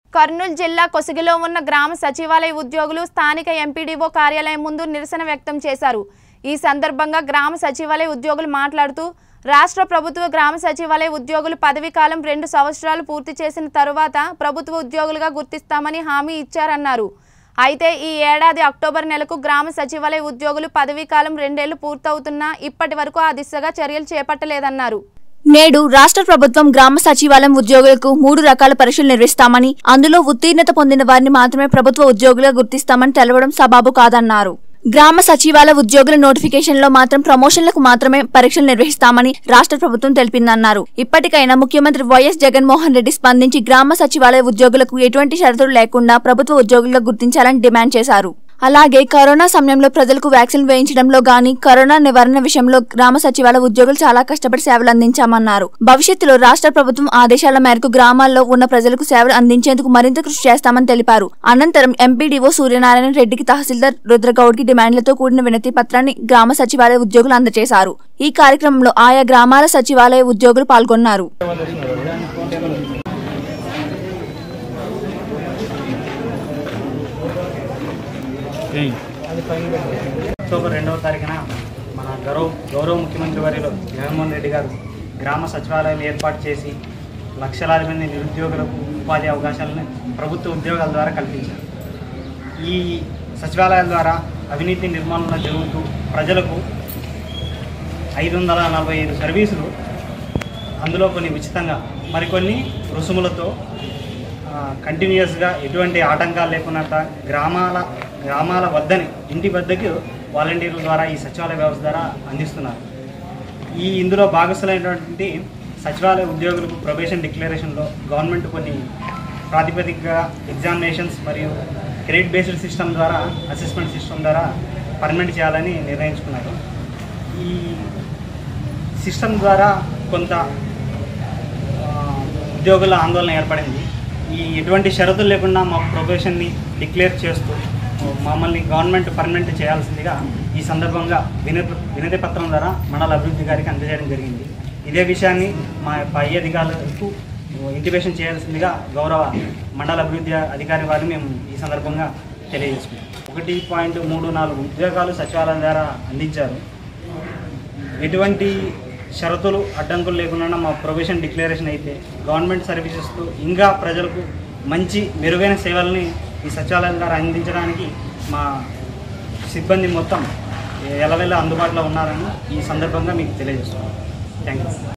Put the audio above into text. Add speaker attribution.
Speaker 1: కర్నూలు జిల్లా కొసగిలో ఉన్న గ్రామ సచివాలయ ఉద్యోగులు స్థానిక ఎంపీడీఓ కార్యాలయం ముందు నిరసన వ్యక్తం చేశారు ఈ సందర్భంగా గ్రామ సచివాలయ ఉద్యోగులు మాట్లాడుతూ రాష్ట్ర ప్రభుత్వ గ్రామ సచివాలయ ఉద్యోగులు పదవీ కాలం రెండు సంవత్సరాలు పూర్తి చేసిన తరువాత ప్రభుత్వ ఉద్యోగులుగా గుర్తిస్తామని హామీ ఇచ్చారన్నారు అయితే ఈ ఏడాది అక్టోబర్ నెలకు గ్రామ సచివాలయ ఉద్యోగులు పదవీ కాలం రెండేళ్లు పూర్తవుతున్నా ఇప్పటి వరకు ఆ దిశగా చర్యలు చేపట్టలేదన్నారు
Speaker 2: నేడు రాష్ట్ర ప్రభుత్వం గ్రామ సచివాలయం ఉద్యోగులకు మూడు రకాల పరీక్షలు నిర్వహిస్తామని అందులో ఉత్తీర్ణత పొందిన వారిని మాత్రమే ప్రభుత్వ ఉద్యోగులుగా గుర్తిస్తామని తెలవడం సబాబు కాదన్నారు గ్రామ సచివాలయ ఉద్యోగుల నోటిఫికేషన్ లో మాత్రం ప్రమోషన్లకు మాత్రమే పరీక్షలు నిర్వహిస్తామని రాష్ట్ర ప్రభుత్వం తెలిపిందన్నారు ఇప్పటికైనా ముఖ్యమంత్రి వైఎస్ జగన్మోహన్ రెడ్డి స్పందించి గ్రామ సచివాలయ ఉద్యోగులకు ఎటువంటి షరతులు లేకుండా ప్రభుత్వ ఉద్యోగులుగా గుర్తించాలని డిమాండ్ చేశారు అలాగే కరోనా సమయంలో ప్రజలకు వ్యాక్సిన్ వేయించడంలో గాని కరోనా నివారణ విషయంలో గ్రామ సచివాలయ ఉద్యోగులు చాలా కష్టపడి సేవలు అందించామన్నారు భవిష్యత్తులో రాష్ట్ర ప్రభుత్వం ఆదేశాల మేరకు గ్రామాల్లో ఉన్న ప్రజలకు సేవలు అందించేందుకు మరింత కృషి చేస్తామని తెలిపారు అనంతరం ఎంపీడీఓ సూర్యనారాయణ రెడ్డికి తహసీల్దార్ రుద్రగౌడ్కి డిమాండ్లతో కూడిన వినతి పత్రాన్ని గ్రామ సచివాలయ ఉద్యోగులు అందజేశారు ఈ కార్యక్రమంలో ఆయా గ్రామాల సచివాలయ ఉద్యోగులు పాల్గొన్నారు
Speaker 3: అక్టోబర్ రెండవ తారీఖున మన గౌరవ గౌరవ ముఖ్యమంత్రి వర్యులు జగన్మోహన్ రెడ్డి గారు గ్రామ సచివాలయాలు ఏర్పాటు చేసి లక్షలాది మంది నిరుద్యోగులకు ఉపాధి అవకాశాలను ప్రభుత్వ ఉద్యోగాల ద్వారా కల్పించారు ఈ సచివాలయాల ద్వారా అవినీతి నిర్మూలన జరుగుతూ ప్రజలకు ఐదు వందల నలభై ఐదు సర్వీసులు అందులో కొన్ని ఉచితంగా మరికొన్ని రుసుములతో కంటిన్యూస్గా ఎటువంటి ఆటంకాలు లేకుండా గ్రామాల గ్రామాల వద్దని ఇంటి వద్దకు వాలంటీర్ల ద్వారా ఈ సచివాలయ వ్యవస్థ ద్వారా అందిస్తున్నారు ఈ ఇందులో భాగస్థులైనటువంటి సచివాలయ ఉద్యోగులకు ప్రొబేషన్ డిక్లరేషన్లో గవర్నమెంట్ కొన్ని ప్రాతిపదికగా ఎగ్జామినేషన్స్ మరియు క్రెడిట్ బేస్డ్ సిస్టమ్ ద్వారా అసెస్మెంట్ సిస్టమ్ ద్వారా పర్మనెంట్ చేయాలని నిర్ణయించుకున్నారు ఈ సిస్టమ్ ద్వారా కొంత ఆ, ఉద్యోగుల ఆందోళన ఏర్పడింది ఈ ఎటువంటి షరతులు లేకుండా మా ప్రొఫెషన్ని డిక్లేర్ చేస్తూ మమ్మల్ని గవర్నమెంట్ పర్మనెంట్ చేయాల్సిందిగా ఈ సందర్భంగా వినతి వినతి పత్రం ద్వారా మండల అభివృద్ధి గారికి అందజేయడం జరిగింది ఇదే విషయాన్ని మా పై అధికారులకు ఇంటిమేషన్ చేయాల్సిందిగా గౌరవ మండల అభివృద్ధి అధికారి వారిని మేము ఈ సందర్భంగా తెలియజేసుకున్నాం ఒకటి పాయింట్ మూడు నాలుగు ఉద్యోగాలు సచివాలయం ద్వారా అందించారు ఎటువంటి షరతులు అడ్డంకులు లేకుండా మా ప్రొవిషన్ డిక్లరేషన్ అయితే గవర్నమెంట్ సర్వీసెస్తో ఇంకా ప్రజలకు మంచి మెరుగైన సేవల్ని ఈ సచివాలయం ద్వారా అందించడానికి మా సిబ్బంది మొత్తం ఎలవెల్ల అందుబాటులో ఉన్నారని ఈ సందర్భంగా మీకు తెలియజేస్తున్నాను థ్యాంక్ యూ